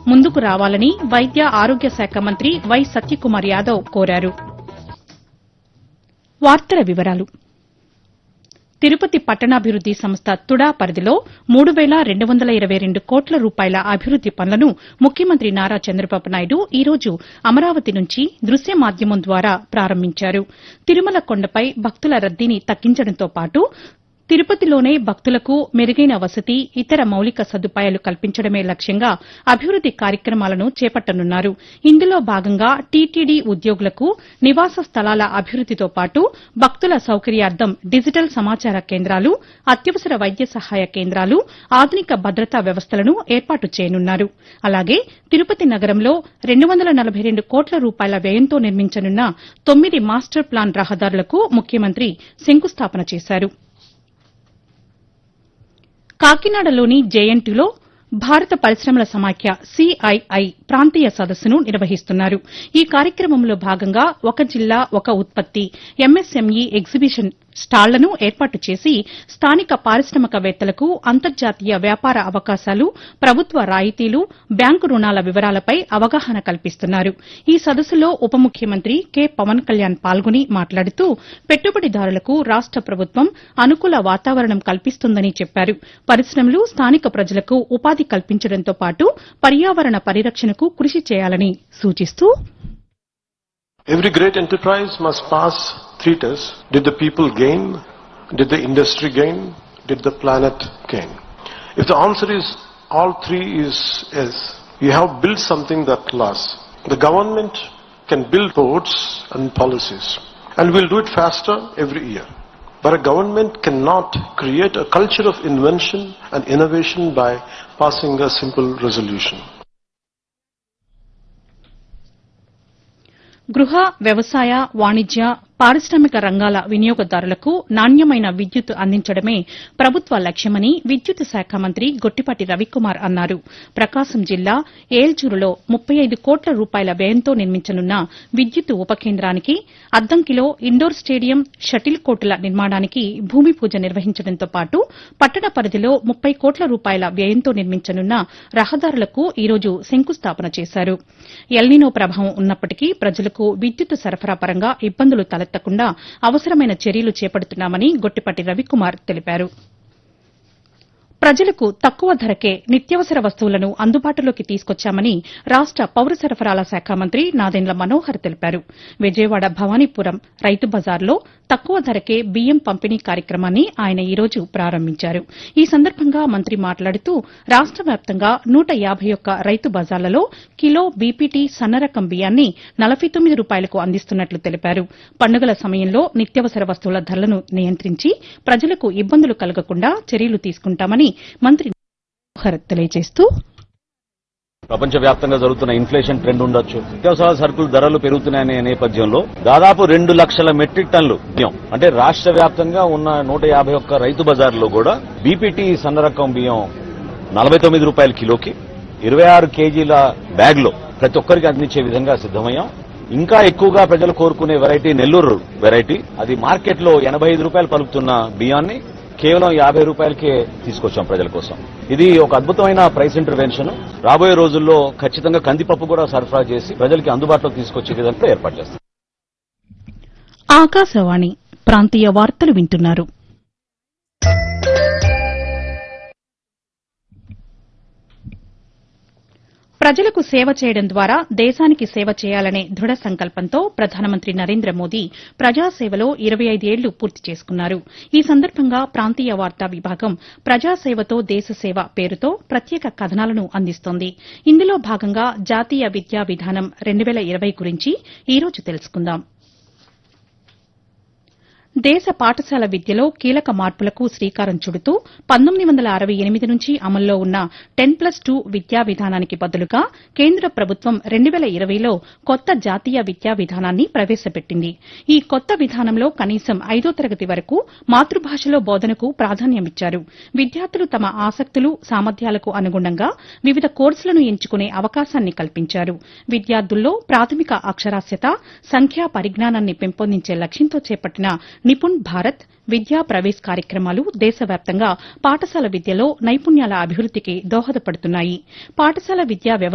ముందుకు రావాలని వైద్య ఆరోగ్య శాఖ మంత్రి వై సత్యకుమార్ యాదవ్ కోరారు వార్తల వివరాలు తిరుపతి పట్టణాభివృద్ది సంస్థ తుడా పరిధిలో మూడు వేల రెండు వందల ఇరవై రెండు కోట్ల రూపాయల అభివృద్ది పనులను ముఖ్యమంత్రి నారా చంద్రబాబు నాయుడు ఈ రోజు అమరావతి నుంచి దృశ్య మాధ్యమం ద్వారా ప్రారంభించారు తిరుమల కొండపై భక్తుల రద్దీని తగ్గించడంతో పాటు తిరుపతిలోనే భక్తులకు మెరుగైన వసతి ఇతర మౌలిక సదుపాయాలు కల్పించడమే లక్ష్యంగా అభివృద్ది కార్యక్రమాలను చేపట్టనున్నారు ఇందులో భాగంగా టీటీడీ ఉద్యోగులకు నివాస స్థలాల అభివృద్దితో పాటు భక్తుల సౌకర్యార్థం డిజిటల్ సమాచార కేంద్రాలు అత్యవసర వైద్య సహాయ కేంద్రాలు ఆధునిక భద్రతా వ్యవస్థలను ఏర్పాటు చేయనున్నారు అలాగే తిరుపతి నగరంలో రెండు వందల నలభై రెండు కోట్ల రూపాయల వ్యయంతో నిర్మించనున్న తొమ్మిది మాస్టర్ ప్లాన్ రహదారులకు ముఖ్యమంత్రి శంకుస్థాపన చేశారు కాకినాడలోని జేఎన్టీలో భారత పరిశ్రమల సమాఖ్య సిఐఐ ప్రాంతీయ సదస్సును నిర్వహిస్తున్నారు ఈ కార్యక్రమంలో భాగంగా ఒక జిల్లా ఒక ఉత్పత్తి ఎంఎస్ఎంఈ ఎగ్జిబిషన్ స్టాళ్లను ఏర్పాటు చేసి స్థానిక పారిశ్రామికవేత్తలకు అంతర్జాతీయ వ్యాపార అవకాశాలు ప్రభుత్వ రాయితీలు బ్యాంకు రుణాల వివరాలపై అవగాహన కల్పిస్తున్నారు ఈ సదస్సులో ఉప ముఖ్యమంత్రి కె పవన్ కళ్యాణ్ పాల్గొని మాట్లాడుతూ పెట్టుబడిదారులకు రాష్ట ప్రభుత్వం అనుకూల వాతావరణం కల్పిస్తుందని చెప్పారు పరిశ్రమలు స్థానిక ప్రజలకు ఉపాధి కల్పించడంతో పాటు పర్యావరణ పరిరక్షణకు కృషి చేయాలని సూచిస్తూ Every great enterprise must pass three tests. Did the people gain? Did the industry gain? Did the planet gain? If the answer is all three is yes, you have built something that lasts. The government can build roads and policies and we'll do it faster every year. But a government cannot create a culture of invention and innovation by passing a simple resolution. గృహ వ్యవసాయ వాణిజ్య పారిశ్రామిక రంగాల వినియోగదారులకు నాణ్యమైన విద్యుత్ అందించడమే ప్రభుత్వ లక్ష్యమని విద్యుత్ శాఖ మంత్రి గొట్టిపాటి రవికుమార్ అన్నారు ప్రకాశం జిల్లా ఏల్చూరులో ముప్పై ఐదు కోట్ల రూపాయల వ్యయంతో నిర్మించనున్న విద్యుత్ ఉప కేంద్రానికి అద్దంకిలో ఇండోర్ స్టేడియం షటిల్ కోర్టుల నిర్మాణానికి భూమి పూజ నిర్వహించడంతో పాటు పట్టణ పరిధిలో ముప్పై కోట్ల రూపాయల వ్యయంతో నిర్మించనున్న రహదారులకు ఈ రోజు శంకుస్థాపన చేశారు ఎల్నినో ప్రభావం ఉన్నప్పటికీ ప్రజలకు విద్యుత్ సరఫరా పరంగా ఇబ్బందులు తలెత్తకుండా అవసరమైన చర్యలు చేపడుతున్నామని గొట్టిపాటి రవికుమార్ తెలిపారు ప్రజలకు తక్కువ ధరకే నిత్యావసర వస్తువులను అందుబాటులోకి తీసుకొచ్చామని రాష్ట పౌర సరఫరాల శాఖ మంత్రి నాదెండ్ల మనోహర్ తెలిపారు విజయవాడ భవానీపురం రైతు బజార్లో తక్కువ ధరకే బియ్యం పంపిణీ కార్యక్రమాన్ని ఆయన ఈ రోజు ప్రారంభించారు ఈ సందర్భంగా మంత్రి మాట్లాడుతూ రాష్ట వ్యాప్తంగా నూట యాబై ఒక్క రైతు బజార్లలో కిలో బీపీటీ సన్నరకం బియ్యాన్ని నలభై తొమ్మిది రూపాయలకు అందిస్తున్నట్లు తెలిపారు పండుగల సమయంలో నిత్యావసర వస్తువుల ధరలను నియంత్రించి ప్రజలకు ఇబ్బందులు కలగకుండా చర్యలు తీసుకుంటామని మంత్రి మనోహర్ తెలియజేస్తూ ప్రపంచవ్యాప్తంగా జరుగుతున్న ఇన్ఫ్లేషన్ ట్రెండ్ ఉండొచ్చు నిత్యావసర సరుకులు ధరలు పెరుగుతున్నాయనే నేపథ్యంలో దాదాపు రెండు లక్షల మెట్రిక్ టన్నులు బియ్యం అంటే రాష్ట్ర వ్యాప్తంగా ఉన్న నూట యాభై ఒక్క రైతు బజార్లో కూడా బీపీటీ సన్నరకం బియ్యం నలభై తొమ్మిది రూపాయల కిలోకి ఇరవై ఆరు కేజీల బ్యాగ్ లో ప్రతి ఒక్కరికి అందించే విధంగా సిద్దమయ్యాం ఇంకా ఎక్కువగా ప్రజలు కోరుకునే వెరైటీ నెల్లూరు వెరైటీ అది మార్కెట్ లో ఎనభై ఐదు రూపాయలు పలుకుతున్న బియ్యాన్ని కేవలం యాభై రూపాయలకే తీసుకొచ్చాం ప్రజల కోసం ఇది ఒక అద్భుతమైన ప్రైస్ ఇంటర్వెన్షన్ రాబోయే రోజుల్లో ఖచ్చితంగా కందిపప్పు కూడా సరఫరా చేసి ప్రజలకి అందుబాటులో తీసుకొచ్చే విధంగా ఏర్పాటు చేస్తాం ఆకాశవాణి ప్రాంతీయ వార్తలు వింటున్నారు ప్రజలకు సేవ చేయడం ద్వారా దేశానికి సేవ చేయాలనే దృఢ సంకల్పంతో ప్రధానమంత్రి నరేంద్ర మోదీ ప్రజాసేవలో ఇరవై ఐదేళ్లు పూర్తి చేసుకున్నారు ఈ సందర్భంగా ప్రాంతీయ వార్తా విభాగం ప్రజాసేవతో దేశసేవ పేరుతో ప్రత్యేక కథనాలను అందిస్తోంది ఇందులో భాగంగా జాతీయ విద్యా విధానం రెండు వేల ఇరవై గురించి ఈ రోజు తెలుసుకుందాం దేశ పాఠశాల విద్యలో కీలక మార్పులకు శ్రీకారం చుడుతూ పంతొమ్మిది వందల అరవై ఎనిమిది నుంచి అమల్లో ఉన్న టెన్ ప్లస్ టూ విద్యా విధానానికి బదులుగా కేంద్ర ప్రభుత్వం రెండు వేల ఇరవైలో కొత్త జాతీయ విద్యా విధానాన్ని ప్రవేశపెట్టింది ఈ కొత్త విధానంలో కనీసం ఐదో తరగతి వరకు మాతృభాషలో బోధనకు ప్రాధాన్యమిచ్చారు విద్యార్థులు తమ ఆసక్తులు సామర్థ్యాలకు అనుగుణంగా వివిధ కోర్సులను ఎంచుకునే అవకాశాన్ని కల్పించారు విద్యార్థుల్లో ప్రాథమిక అక్షరాస్యత సంఖ్యా పరిజ్ఞానాన్ని పెంపొందించే లక్ష్యంతో చేపట్టిన నిపుణ్ భారత్ విద్యా ప్రవేశ్ కార్యక్రమాలు దేశవ్యాప్తంగా పాఠశాల విద్యలో నైపుణ్యాల అభివృద్దికి దోహదపడుతున్నాయి పాఠశాల విద్యా వ్యవస్థ